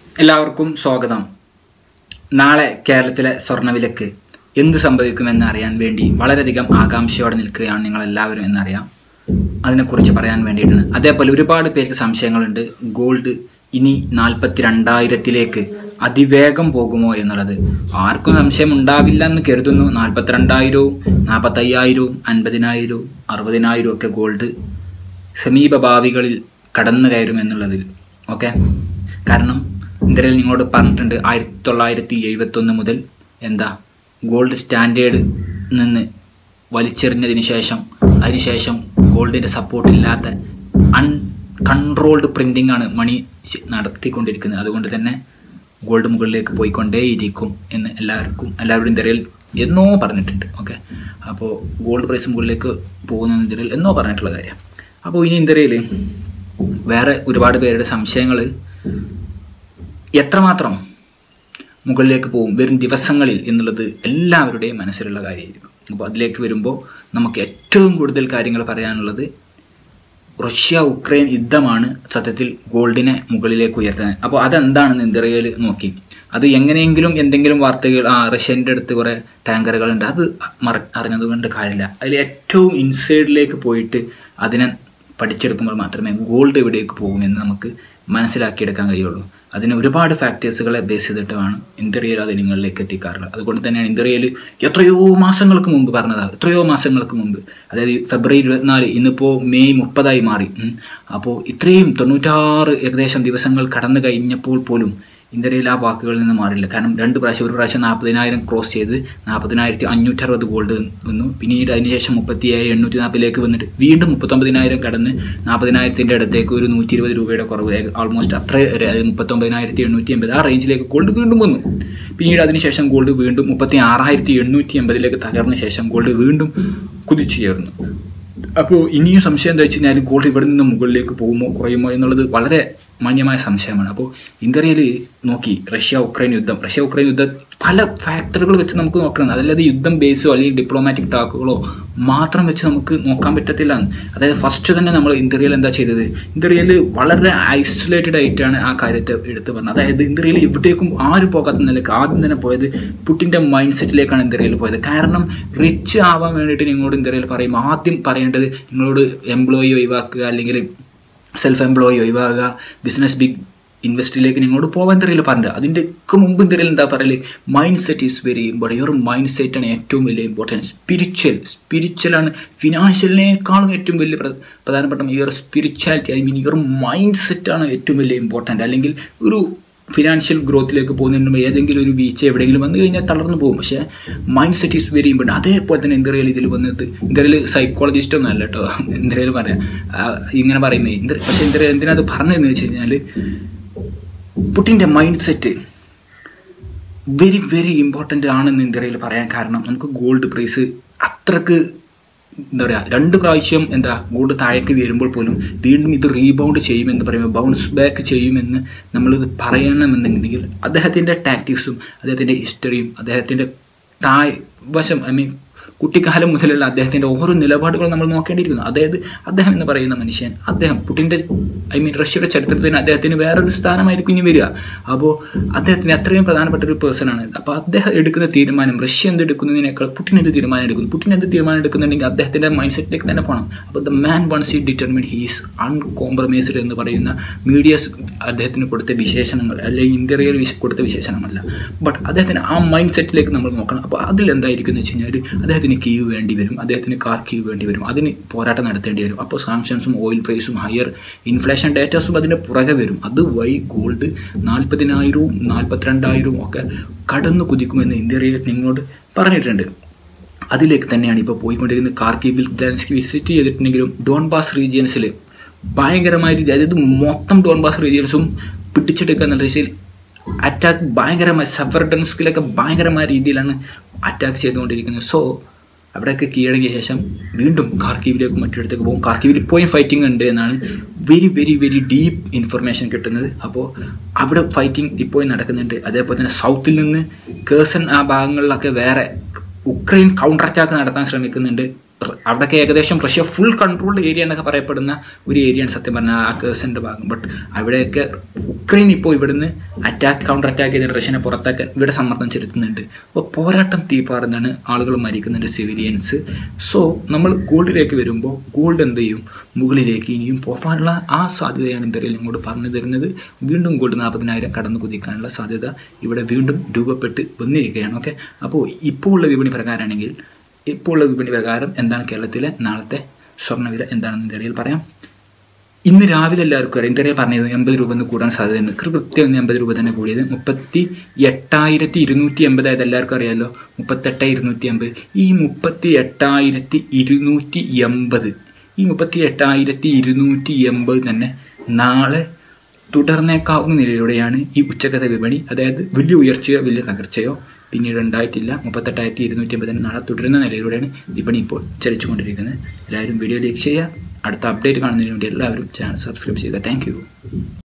എല്ലാവർക്കും സ്വാഗതം നാളെ കേരളത്തിലെ സ്വർണ്ണവിലക്ക് എന്ത് സംഭവിക്കുമെന്ന് അറിയാൻ വേണ്ടി വളരെയധികം ആകാംക്ഷയോടെ നിൽക്കുകയാണ് നിങ്ങൾ എല്ലാവരും എന്നറിയാം അതിനെക്കുറിച്ച് പറയാൻ വേണ്ടിയിട്ടാണ് അതേപോലെ ഒരുപാട് പേർക്ക് സംശയങ്ങളുണ്ട് ഗോൾഡ് ഇനി നാൽപ്പത്തി രണ്ടായിരത്തിലേക്ക് അതിവേഗം പോകുമോ എന്നുള്ളത് ആർക്കും സംശയം ഉണ്ടാവില്ല എന്ന് കരുതുന്നു നാൽപ്പത്തിരണ്ടായിരവും നാൽപ്പത്തയ്യായിരവും അൻപതിനായിരവും അറുപതിനായിരവും ഒക്കെ ഗോൾഡ് സമീപ ഭാവികളിൽ കടന്നു കയറുമെന്നുള്ളതിൽ ഓക്കെ കാരണം ഇന്ത്യയിൽ നിങ്ങളോട് പറഞ്ഞിട്ടുണ്ട് ആയിരത്തി തൊള്ളായിരത്തി എഴുപത്തൊന്ന് മുതൽ എന്താ ഗോൾഡ് സ്റ്റാൻഡേർഡ് നിന്ന് വലിച്ചെറിഞ്ഞതിന് ശേഷം അതിനുശേഷം ഗോൾഡിൻ്റെ സപ്പോർട്ട് ഇല്ലാത്ത അൺ കൺട്രോൾഡ് പ്രിൻറ്റിംഗ് ആണ് മണി ശ- നടത്തിക്കൊണ്ടിരിക്കുന്നത് അതുകൊണ്ട് തന്നെ ഗോൾഡ് മുകളിലേക്ക് പോയിക്കൊണ്ടേയിരിക്കും എന്ന് എല്ലാവർക്കും എല്ലാവരുടെയും തിരയിൽ എന്നോ പറഞ്ഞിട്ടുണ്ട് ഓക്കെ അപ്പോൾ ഗോൾഡ് പ്രൈസ് മുകളിലേക്ക് പോകുന്ന ഇന്ത്യയിൽ എന്നോ പറഞ്ഞിട്ടുള്ള കാര്യം അപ്പോൾ ഇനി ഇന്ത്യയിൽ വേറെ ഒരുപാട് പേരുടെ സംശയങ്ങൾ എത്രമാത്രം മുകളിലേക്ക് പോകും വരും ദിവസങ്ങളിൽ എന്നുള്ളത് എല്ലാവരുടെയും മനസ്സിലുള്ള കാര്യമായിരിക്കും അപ്പോൾ അതിലേക്ക് വരുമ്പോൾ നമുക്ക് ഏറ്റവും കൂടുതൽ കാര്യങ്ങൾ പറയാനുള്ളത് റഷ്യ ഉക്രൈൻ യുദ്ധമാണ് സത്യത്തിൽ ഗോൾഡിനെ മുകളിലേക്ക് ഉയർത്തുന്നത് അപ്പോൾ അതെന്താണെന്ന് ഇന്ത്യയിൽ നോക്കി അത് എങ്ങനെയെങ്കിലും എന്തെങ്കിലും വാർത്തകൾ ആ റഷ്യൻ്റെ അടുത്ത് കുറേ ടാങ്കറുകളുണ്ട് അത് മറ അറിഞ്ഞതുകൊണ്ട് കാര്യമില്ല അതിൽ ഏറ്റവും ഇൻസൈഡിലേക്ക് പോയിട്ട് അതിനെ പഠിച്ചെടുക്കുമ്പോൾ മാത്രമേ ഗോൾഡ് എവിടേക്ക് പോകുമെന്ന് നമുക്ക് മനസ്സിലാക്കിയെടുക്കാൻ കഴിയുള്ളൂ അതിന് ഒരുപാട് ഫാക്ടേഴ്സുകളെ ബേസ് ചെയ്തിട്ട് വേണം ഇന്ത്യയിൽ അത് നിങ്ങളിലേക്ക് എത്തിക്കാറുള്ളത് അതുകൊണ്ട് തന്നെയാണ് ഇന്ത്യയിൽ എത്രയോ മാസങ്ങൾക്ക് മുമ്പ് പറഞ്ഞതാണ് എത്രയോ മാസങ്ങൾക്ക് മുമ്പ് അതായത് ഫെബ്രുവരി ഇരുപത്തിനാല് ഇന്നിപ്പോൾ മെയ് മുപ്പതായി മാറി ഉം. അപ്പോൾ ഇത്രയും തൊണ്ണൂറ്റാറ് ഏകദേശം ദിവസങ്ങൾ കടന്നു കഴിഞ്ഞപ്പോൾ പോലും ഇന്ത്യയിൽ ആ വാക്കുകളിൽ നിന്ന് മാറില്ല കാരണം രണ്ട് പ്രാവശ്യം ഒരു പ്രാവശ്യം നാൽപ്പതിനായിരം ക്രോസ് ചെയ്ത് നാൽപ്പതിനായിരത്തി അഞ്ഞൂറ്ററുപത് ഗോൾഡ് വന്നു പിന്നീട് അതിനുശേഷം മുപ്പത്തി ഏഴ് എണ്ണൂറ്റി നാൽപ്പതിലേക്ക് വന്നിട്ട് വീണ്ടും മുപ്പത്തൊമ്പതിനായിരം കടന്ന് നാൽപ്പതിനായിരത്തിൻ്റെ അടുത്തേക്ക് ഒരു നൂറ്റി ഇരുപത് രൂപയുടെ കുറവ് ഓൾമോസ്റ്റ് അത്ര വരെ അതായത് മുപ്പത്തൊമ്പതിനായിരത്തി എണ്ണൂറ്റി എൺപത് ആ റേഞ്ചിലേക്ക് ഗോൾഡ് വീണ്ടും വന്നു പിന്നീട് അതിനുശേഷം ഗോൾഡ് വീണ്ടും മുപ്പത്തി ആറായിരത്തി എണ്ണൂറ്റി എൺപതിലേക്ക് തകർന്ന ശേഷം ഗോൾഡ് വീണ്ടും കുതിച്ചുയർന്നു അപ്പോൾ ഇനിയും സംശയം എന്താ വെച്ച് കഴിഞ്ഞാൽ ഗോൾഡ് ഇവിടെ നിന്ന് മുകളിലേക്ക് പോകുമോ കുറയുമോ എന്നുള്ളത് വളരെ മാന്യമായ സംശയമാണ് അപ്പോൾ ഇന്ത്യയിൽ നോക്കി റഷ്യ ഉക്രൈൻ യുദ്ധം റഷ്യ ഉക്രൈൻ യുദ്ധം പല ഫാക്ടറുകൾ വെച്ച് നമുക്ക് നോക്കണം അതല്ലാതെ യുദ്ധം ബേസോ അല്ലെങ്കിൽ ഡിപ്ലോമാറ്റിക് ടാക്കുകളോ മാത്രം വെച്ച് നമുക്ക് നോക്കാൻ പറ്റത്തില്ല അതായത് ഫസ്റ്റ് തന്നെ നമ്മൾ ഇന്ത്യയിൽ എന്താ ചെയ്തത് ഇന്ത്യയിൽ വളരെ ഐസൊലേറ്റഡ് ആയിട്ടാണ് ആ കാര്യത്തെ എടുത്ത് പറഞ്ഞത് അതായത് ഇന്ത്യയിൽ എവിടേക്കും ആരും പോകാത്ത നിലയ്ക്ക് ആദ്യം തന്നെ പോയത് പുട്ടിൻ്റെ മൈൻഡ് സെറ്റിലേക്കാണ് ഇന്ത്യയിൽ പോയത് കാരണം റിച്ച് ആവാൻ വേണ്ടിയിട്ട് നിങ്ങളോട് ഇന്ത്യയിൽ പറയും ആദ്യം പറയേണ്ടത് നിങ്ങളോട് എംപ്ലോയി ഒഴിവാക്കുക അല്ലെങ്കിൽ സെൽഫ് എംപ്ലോയി ഒഴിവാക്കുക ബിസിനസ് ബിഗ് ഇൻവെസ്റ്റിലേക്ക് നിങ്ങളോട് പോകാൻ തരയില്ല പറഞ്ഞത് അതിൻ്റെ ഒക്കെ മുമ്പ് തരയിൽ എന്താ പറയല് mind set is very important your mind സെറ്റാണ് ഏറ്റവും വലിയ ഇമ്പോർട്ടൻറ്റ് സ്പിരിച്വൽ സ്പിരിച്വലാണ് ഫിനാൻഷ്യലിനേക്കാളും ഏറ്റവും വലിയ പ്ര- പ്രധാനപ്പെട്ട your spirituality I mean your mind സെറ്റാണ് ഏറ്റവും വലിയ ഇമ്പോർട്ടൻറ്റ് അല്ലെങ്കിൽ ഒരു ഫിനാൻഷ്യൽ ഗ്രോത്തിലേക്ക് പോകുന്നതിന് മുമ്പ് ഏതെങ്കിലും ഒരു വീഴ്ച എവിടെയെങ്കിലും വന്നു കഴിഞ്ഞാൽ തളർന്നു പോകും പക്ഷേ mind set is very important അതേപോലെ തന്നെ ഇന്ത്യയിൽ ഇതിൽ വന്നിട്ട് ഇന്ത്യയിൽ സൈക്കോളജിസ്റ്റ് ഒന്നും അല്ല കേട്ടോ ഇന്ത്യയിൽ പറയാം ആ, ഇങ്ങനെ പറയുന്നത് ഇന്ത്യ പക്ഷേ ഇന്ത്യ എന്തിനാ അത് പറഞ്ഞതെന്ന് വെച്ച് കഴിഞ്ഞാൽ പുട്ടിൻ്റെ mind set very very important ആണെന്ന് ഇന്ത്യയിൽ പറയാൻ കാരണം നമുക്ക് ഗോൾഡ് പ്രൈസ് അത്രക്ക് എന്താ പറയുക രണ്ട് പ്രാവശ്യം എന്താ ഗോൾഡ് താഴേക്ക് വീഴുമ്പോൾ പോലും വീണ്ടും ഇത് റീബൗണ്ട് ചെയ്യുമെന്ന് പറയുമ്പോൾ ബൗൺസ് ബാക്ക് ചെയ്യുമെന്ന് നമ്മളിത് പറയണമെന്നുണ്ടെങ്കിൽ അദ്ദേഹത്തിൻ്റെ ടാക്ടിക്സും അദ്ദേഹത്തിൻ്റെ ഹിസ്റ്ററിയും അദ്ദേഹത്തിൻ്റെ തായ് വശം ഐ മീൻ കുട്ടിക്കാലം മുതലുള്ള അദ്ദേഹത്തിൻ്റെ ഓരോ നിലപാടുകളും നമ്മൾ നോക്കേണ്ടിയിരിക്കുന്നു അതായത് അദ്ദേഹം എന്ന് പറയുന്ന മനുഷ്യൻ അദ്ദേഹം പുട്ടിൻ്റെ ഐ മീൻ റഷ്യയുടെ ചരിത്രത്തിന് അദ്ദേഹത്തിന് വേറൊരു സ്ഥാനമായിരിക്കും ഇനി വരിക അപ്പോൾ അദ്ദേഹത്തിന് അത്രയും പ്രധാനപ്പെട്ട ഒരു പേഴ്സൺ ആണ് അപ്പോൾ അദ്ദേഹം എടുക്കുന്ന തീരുമാനം റഷ്യ എന്ത് എടുക്കുന്നതിനേക്കാൾ പുട്ടിൻ എന്ത് തീരുമാനം എടുക്കുന്നു പുട്ടിൻ എന്ത് തീരുമാനം എടുക്കുന്നുണ്ടെങ്കിൽ അദ്ദേഹത്തിൻ്റെ മൈൻഡ് സെറ്റിലേക്ക് തന്നെ പോകണം അപ്പോൾ the man once he determine he's uncompromised എന്ന് പറയുന്ന മീഡിയസ് അദ്ദേഹത്തിന് കൊടുത്ത വിശേഷണങ്ങൾ അല്ലെങ്കിൽ ഇന്ത്യയിൽ വിശ കൊടുത്ത വിശേഷണമല്ല ബട്ട് അദ്ദേഹത്തിന് ആ മൈൻഡ് സെറ്റിലേക്ക് നമ്മൾ നോക്കണം അപ്പോൾ അതിൽ എന്തായിരിക്കും എന്ന് വെച്ച് കഴിഞ്ഞാൽ അദ്ദേഹത്തിന് കീവ് വേണ്ടി വരും അദ്ദേഹത്തിന് കാർ കീവ് വേണ്ടി വരും അതിന് പോരാട്ടം നടത്തേണ്ടി വരും അപ്പോൾ സാങ്ഷൻസും ഓയിൽ പ്രൈസും ഹയർ ഇൻഫ്ലേഷൻ ഡേറ്റാസും അതിൻ്റെ പുറകെ വരും അത് വഴി ഗോൾഡ് നാൽപ്പതിനായിരവും നാൽപ്പത്തിരണ്ടായിരവും ഒക്കെ കടന്നു കുതിക്കുമെന്ന് ഇന്ത്യയിൽ നിങ്ങളോട് പറഞ്ഞിട്ടുണ്ട് അതിലേക്ക് തന്നെയാണ് ഇപ്പോൾ പോയിക്കൊണ്ടിരിക്കുന്നത് കാർക്കിവിൽ ജലൻസ്കി വിസിറ്റ് ചെയ്തിട്ടുണ്ടെങ്കിലും ഡോൺബാസ് റീജിയൻസിൽ ഭയങ്കരമായ രീതി അതായത് മൊത്തം ഡോൺബാസ് റീജിയൻസും പിടിച്ചെടുക്കുക എന്നുള്ള രീതിയിൽ അറ്റാക്ക് ഭയങ്കരമായ സബർഡൻസ്കിലൊക്കെ ഭയങ്കരമായ രീതിയിലാണ് അറ്റാക്ക് ചെയ്തുകൊണ്ടിരിക്കുന്നത് സോ അവിടെയൊക്കെ കീഴടങ്ങിയ ശേഷം വീണ്ടും കാർക്കീവിലേക്ക് മറ്റിടത്തേക്ക് പോകും കാർക്കീവിൽ ഇപ്പോഴും ഫൈറ്റിംഗ് ഉണ്ട് എന്നാണ് very very very deep information കിട്ടുന്നത് അപ്പോൾ അവിടെ ഫൈറ്റിംഗ് ഇപ്പോഴും നടക്കുന്നുണ്ട് അതേപോലെ തന്നെ സൗത്തിൽ നിന്ന് കേസൺ ആ ഭാഗങ്ങളിലൊക്കെ വേറെ ഉക്രൈൻ കൗണ്ടർ അറ്റാക്ക് നടത്താൻ ശ്രമിക്കുന്നുണ്ട് അവിടെയൊക്കെ ഏകദേശം റഷ്യ ഫുൾ കൺട്രോൾഡ് ഏരിയ എന്നൊക്കെ പറയപ്പെടുന്ന ഒരു ഏരിയയാണ് സത്യം പറഞ്ഞാൽ ആ കേഴ്സിൻ്റെ ഭാഗം ബട്ട് അവിടെയൊക്കെ ഉക്രൈൻ ഇപ്പോൾ ഇവിടുന്ന് അറ്റാക്ക് കൗണ്ടർ അറ്റാക്ക് ചെയ്ത് റഷ്യനെ പുറത്താക്കാൻ ഇവിടെ സമ്മർദ്ദം ചെലുത്തുന്നുണ്ട് അപ്പോൾ പോരാട്ടം തീപ്പാറുന്നതാണ് ആളുകൾ മരിക്കുന്നുണ്ട് സിവിലിയൻസ് സോ നമ്മൾ ഗോൾഡിലേക്ക് വരുമ്പോൾ ഗോൾഡ് എന്ത് ചെയ്യും മുകളിലേക്ക് ഇനിയും പോകാനുള്ള ആ സാധ്യതയാണ് ഇന്ത്യയിൽ ഇങ്ങോട്ട് പറഞ്ഞു തരുന്നത് വീണ്ടും ഗോൾഡ് നാൽപ്പതിനായിരം കടന്നു കുതിക്കാനുള്ള സാധ്യത ഇവിടെ വീണ്ടും രൂപപ്പെട്ട് വന്നിരിക്കുകയാണ് ഓക്കെ അപ്പോൾ ഇപ്പോൾ ഉള്ള വിപണി പ്രകാരമാണെങ്കിൽ ഇപ്പോൾ ഉള്ള വിപണി പ്രകാരം എന്താണ് കേരളത്തിലെ നാളത്തെ സ്വർണ്ണവില എന്താണെന്ന് ഇന്ത്യയിൽ പറയാം ഇന്ന് രാവിലെ എല്ലാവർക്കും അറിയാം ഇന്ത്യയിൽ പറഞ്ഞത് എൺപത് രൂപ എന്ന് കൂടാൻ സാധ്യതയുണ്ട് കൃത്യം എൺപത് രൂപ തന്നെ കൂടിയത് മുപ്പത്തി എട്ടായിരത്തി ഇരുന്നൂറ്റി എൺപത് ആയത് എല്ലാവർക്കും അറിയാമല്ലോ മുപ്പത്തെട്ട് ഇരുന്നൂറ്റി എൺപത് ഈ മുപ്പത്തി എട്ടായിരത്തി ഇരുന്നൂറ്റി എൺപത് ഈ മുപ്പത്തി എട്ടായിരത്തി ഇരുന്നൂറ്റി എൺപത് തന്നെ നാളെ തുടർന്നേക്കാവുന്ന നിലയിലൂടെയാണ് ഈ ഉച്ചക്കത്തെ വിപണി അതായത് വലിയ ഉയർച്ചയോ വലിയ തകർച്ചയോ പിന്നീട് ഉണ്ടായിട്ടില്ല മുപ്പത്തെട്ടായിരത്തി ഇരുന്നൂറ്റി അമ്പതിന് നാളെ തുടരുന്ന നിലയിലൂടെയാണ് വിപണി ഇപ്പോൾ ചലിച്ചുകൊണ്ടിരിക്കുന്നത് എല്ലാവരും വീഡിയോ ലൈക്ക് ചെയ്യുക അടുത്ത അപ്ഡേറ്റ് കാണുന്നതിന് വേണ്ടി എല്ലാവരും ചാനൽ സബ്സ്ക്രൈബ് ചെയ്യുക താങ്ക്